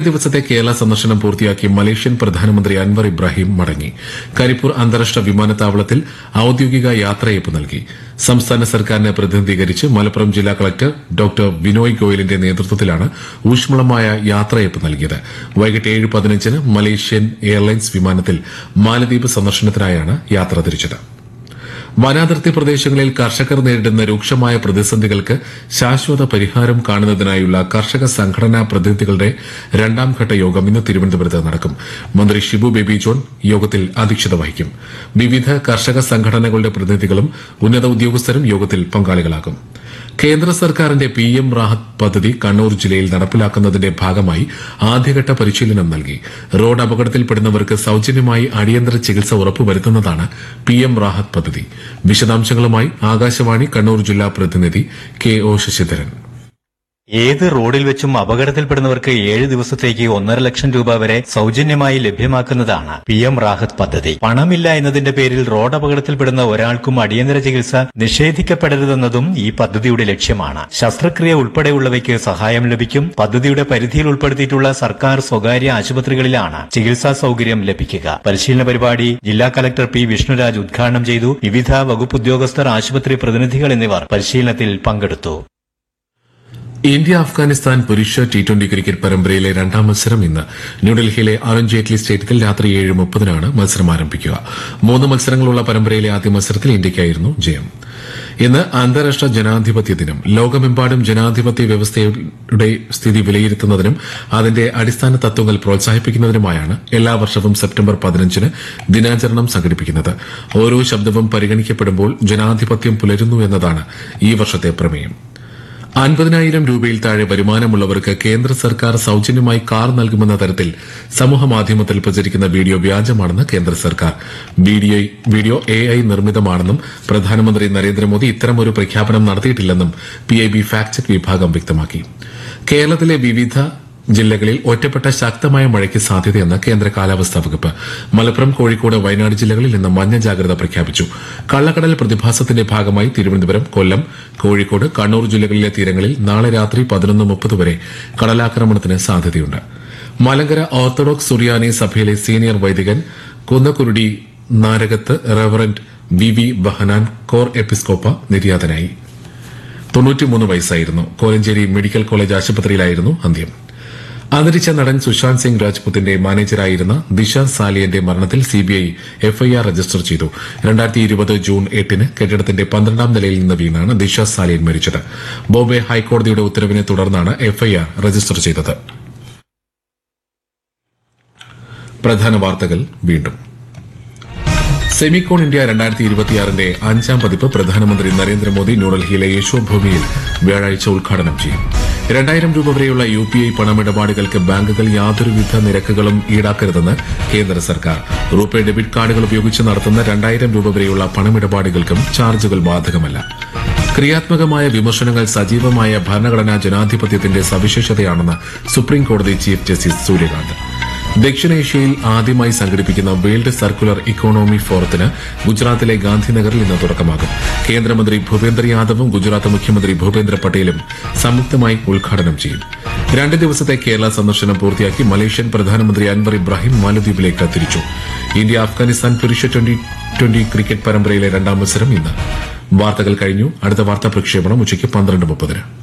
ദിവസത്തെ കേരള സന്ദർശനം പൂർത്തിയാക്കി മലേഷ്യൻ പ്രധാനമന്ത്രി അൻവർ ഇബ്രാഹിം മടങ്ങി കരിപ്പൂർ അന്താരാഷ്ട്ര വിമാനത്താവളത്തിൽ ഔദ്യോഗിക യാത്രയയപ്പ് നൽകി സംസ്ഥാന സർക്കാരിനെ പ്രതിനിധീകരിച്ച് മലപ്പുറം ജില്ലാ കളക്ടർ ഡോക്ടർ വിനോയ് ഗോയലിന്റെ നേതൃത്വത്തിലാണ് ഊഷ്മളമായ യാത്രയയപ്പ് നൽകിയത് വൈകിട്ട് ഏഴ് പതിനഞ്ചിന് മലേഷ്യൻ എയർലൈൻസ് വിമാനത്തിൽ മാലദ്വീപ് സന്ദർശനത്തിനായാണ് യാത്ര തിരിച്ചത് വനാതിർത്തി പ്രദേശങ്ങളിൽ കർഷകർ നേരിടുന്ന രൂക്ഷമായ പ്രതിസന്ധികൾക്ക് ശാശ്വത പരിഹാരം കാണുന്നതിനായുള്ള കർഷക സംഘടനാ പ്രതിനിധികളുടെ രണ്ടാംഘട്ട യോഗം ഇന്ന് തിരുവനന്തപുരത്ത് നടക്കും മന്ത്രി ഷിബു ബേബി ജോൺ യോഗത്തിൽ അധ്യക്ഷത വഹിക്കും വിവിധ കർഷക സംഘടനകളുടെ പ്രതിനിധികളും ഉന്നത ഉദ്യോഗസ്ഥരും യോഗത്തിൽ പങ്കാളികളാകും കേന്ദ്ര സർക്കാരിന്റെ പി എം റാഹത്ത് പദ്ധതി കണ്ണൂർ ജില്ലയിൽ നടപ്പിലാക്കുന്നതിന്റെ ഭാഗമായി ആദ്യഘട്ട പരിശീലനം നൽകി റോഡ് അപകടത്തിൽപ്പെടുന്നവർക്ക് സൌജന്യമായി അടിയന്തര ചികിത്സ ഉറപ്പുവരുത്തുന്നതാണ് പി എം റാഹത്ത് പദ്ധതി വിശദാംശങ്ങളുമായി ആകാശവാണി കണ്ണൂർ ജില്ലാ പ്രതിനിധി കെ ഒ ശശിധരൻ ഏത് റോഡിൽ വെച്ചും അപകടത്തിൽപ്പെടുന്നവർക്ക് ഏഴ് ദിവസത്തേക്ക് ഒന്നര ലക്ഷം രൂപ വരെ സൗജന്യമായി ലഭ്യമാക്കുന്നതാണ് പി എം റാഹത്ത് പദ്ധതി പണമില്ല എന്നതിന്റെ പേരിൽ റോഡ് അപകടത്തിൽപ്പെടുന്ന ഒരാൾക്കും അടിയന്തര ചികിത്സ നിഷേധിക്കപ്പെടരുതെന്നതും ഈ പദ്ധതിയുടെ ലക്ഷ്യമാണ് ശസ്ത്രക്രിയ ഉൾപ്പെടെയുള്ളവയ്ക്ക് സഹായം ലഭിക്കും പദ്ധതിയുടെ പരിധിയിൽ ഉൾപ്പെടുത്തിയിട്ടുള്ള സർക്കാർ സ്വകാര്യ ആശുപത്രികളിലാണ് ചികിത്സാ സൗകര്യം ലഭിക്കുക പരിശീലന പരിപാടി ജില്ലാ കലക്ടർ പി വിഷ്ണുരാജ് ഉദ്ഘാടനം ചെയ്തു വിവിധ വകുപ്പ് ഉദ്യോഗസ്ഥർ ആശുപത്രി പ്രതിനിധികൾ എന്നിവർ പരിശീലനത്തിൽ പങ്കെടുത്തു ഇന്ത്യ അഫ്ഗാനിസ്ഥാൻ പുരുഷ ടി ട്വന്റി ക്രിക്കറ്റ് പരമ്പരയിലെ രണ്ടാം മത്സരം ഇന്ന് ന്യൂഡൽഹിയിലെ അരുൺ ജെയ്റ്റ്ലി സ്റ്റേഡിയത്തിൽ രാത്രി ഏഴ് മുപ്പതിനാണ് മത്സരം ആരംഭിക്കുക മൂന്ന് മത്സരങ്ങളുള്ള പരമ്പരയിലെ ആദ്യ മത്സരത്തിൽ ഇന്ത്യയ്ക്കായിരുന്നു ജയം ഇന്ന് അന്താരാഷ്ട്ര ജനാധിപത്യ ദിനം ലോകമെമ്പാടും ജനാധിപത്യ വ്യവസ്ഥയുടെ സ്ഥിതി വിലയിരുത്തുന്നതിനും അതിന്റെ അടിസ്ഥാന തത്വങ്ങൾ പ്രോത്സാഹിപ്പിക്കുന്നതിനുമായാണ് എല്ലാ വർഷവും സെപ്റ്റംബർ പതിനഞ്ചിന് ദിനാചരണം സംഘടിപ്പിക്കുന്നത് ഓരോ ശബ്ദവും പരിഗണിക്കപ്പെടുമ്പോൾ ജനാധിപത്യം പുലരുന്നു എന്നതാണ് ഈ വർഷത്തെ പ്രമേയം അൻപതിനായിരം രൂപയിൽ താഴെ വരുമാനമുള്ളവർക്ക് കേന്ദ്ര സർക്കാർ സൌജന്യമായി കാർ നൽകുമെന്ന തരത്തിൽ സമൂഹമാധ്യമത്തിൽ പ്രചരിക്കുന്ന വീഡിയോ വ്യാജമാണെന്ന് കേന്ദ്ര സർക്കാർ വീഡിയോ വീഡിയോ എ ഐ നിർമ്മിതമാണെന്നും പ്രധാനമന്ത്രി നരേന്ദ്രമോദി ഇത്തരമൊരു പ്രഖ്യാപനം നടത്തിയിട്ടില്ലെന്നും P I B fact check വിഭാഗം വ്യക്തമാക്കി കേരളത്തിലെ വിവിധ ജില്ലകളിൽ ഒറ്റപ്പെട്ട ശക്തമായ മഴയ്ക്ക് സാധ്യതയെന്ന് കേന്ദ്ര കാലാവസ്ഥാ വകുപ്പ് മലപ്പുറം കോഴിക്കോട് വയനാട് ജില്ലകളിൽ ഇന്ന് മഞ്ഞ ജാഗ്രത പ്രഖ്യാപിച്ചു കള്ളക്കടൽ പ്രതിഭാസത്തിന്റെ ഭാഗമായി തിരുവനന്തപുരം കൊല്ലം കോഴിക്കോട് കണ്ണൂർ ജില്ലകളിലെ തീരങ്ങളിൽ നാളെ രാത്രി പതിനൊന്ന് മുപ്പത് വരെ കടലാക്രമണത്തിന് സാധ്യതയുണ്ട് മലങ്കര ഓർത്തഡോക്സ് സുറിയാനി സഭയിലെ സീനിയർ വൈദികൻ Kunnakkurudi Narakathu reverend V V Behanan കോർ എപ്പിസ്കോപ്പ നിര്യാതനായി തൊണ്ണൂറ്റിമൂന്ന് വയസ്സായിരുന്നു കോലഞ്ചേരി മെഡിക്കൽ കോളേജ് ആശുപത്രിയിലായിരുന്നു അന്ത്യം അന്തരിച്ച നടൻ സുശാന്ത് സിംഗ് രാജ്പുത്തിന്റെ മാനേജറായിരുന്ന ദിശ സാലിയന്റെ മരണത്തിൽ സിബിഐ എഫ്ഐആർ രജിസ്റ്റർ ചെയ്തു രണ്ടായിരത്തി ഇരുപത് ജൂൺ എട്ടിന് കെട്ടിടത്തിന്റെ പന്ത്രണ്ടാം നിലയിൽ നിന്ന് വീണാണ് ദിശ സാലിയൻ മരിച്ചത് ബോംബെ ഹൈക്കോടതിയുടെ ഉത്തരവിനെ തുടർന്നാണ് എഫ്ഐആർ രജിസ്റ്റർ ചെയ്തത് പ്രധാന വാർത്തകൾ വീണ്ടും സെമിക്കോൺ ഇന്ത്യ രണ്ടായിരത്തി ഇരുപത്തിയാറിന്റെ അഞ്ചാം പതിപ്പ് പ്രധാനമന്ത്രി നരേന്ദ്രമോദി ന്യൂഡൽഹിയിലെ യശോഭൂമിയിൽ വ്യാഴാഴ്ച ഉദ്ഘാടനം ചെയ്യും രണ്ടായിരം രൂപ വരെയുള്ള യു പി ഐ പണമിടപാടുകൾക്ക് ബാങ്കുകൾ യാതൊരുവിധ നിരക്കുകളും ഈടാക്കരുതെന്ന് കേന്ദ്ര സർക്കാർ റൂപേ ഡെബിറ്റ് കാർഡുകൾ ഉപയോഗിച്ച് നടത്തുന്ന രണ്ടായിരം രൂപ വരെയുള്ള പണമിടപാടുകൾക്കും ചാർജുകൾ ബാധകമല്ല ക്രിയാത്മകമായ വിമർശനങ്ങൾ സജീവമായ ഭരണഘടനാ ജനാധിപത്യത്തിന്റെ സവിശേഷതയാണെന്ന് സുപ്രീം കോടതി ചീഫ് ജസ്റ്റിസ് സൂര്യകാന്ത് ദക്ഷിണേഷ്യയിൽ ആദ്യമായി സംഘടിപ്പിക്കുന്ന വേൾഡ് സർക്കുലർ ഇക്കോണമി ഫോറത്തിന് ഗുജറാത്തിലെ ഗാന്ധിനഗറിൽ ഇന്ന് തുടക്കമാകും കേന്ദ്രമന്ത്രി ഭൂപേന്ദ്ര യാദവും ഗുജറാത്ത് മുഖ്യമന്ത്രി ഭൂപേന്ദ്ര പട്ടേലും സംയുക്തമായി ഉദ്ഘാടനം ചെയ്യും രണ്ട് ദിവസത്തെ കേരള സന്ദർശനം പൂർത്തിയാക്കി മലേഷ്യൻ പ്രധാനമന്ത്രി അൻവർ ഇബ്രാഹിം മാലദ്വീപിലേക്ക് തിരിച്ചു ഇന്ത്യ അഫ്ഗാനിസ്ഥാൻ പുരുഷ ട്വന്റി ട്വന്റി ക്രിക്കറ്റ് പരമ്പരയിലെ രണ്ടാം മത്സരം ഇന്ന് വാർത്തകൾ കഴിഞ്ഞു അടുത്ത വാർത്താ പ്രക്ഷേപണം ഉച്ചയ്ക്ക് പന്ത്രണ്ട് മുപ്പതിന്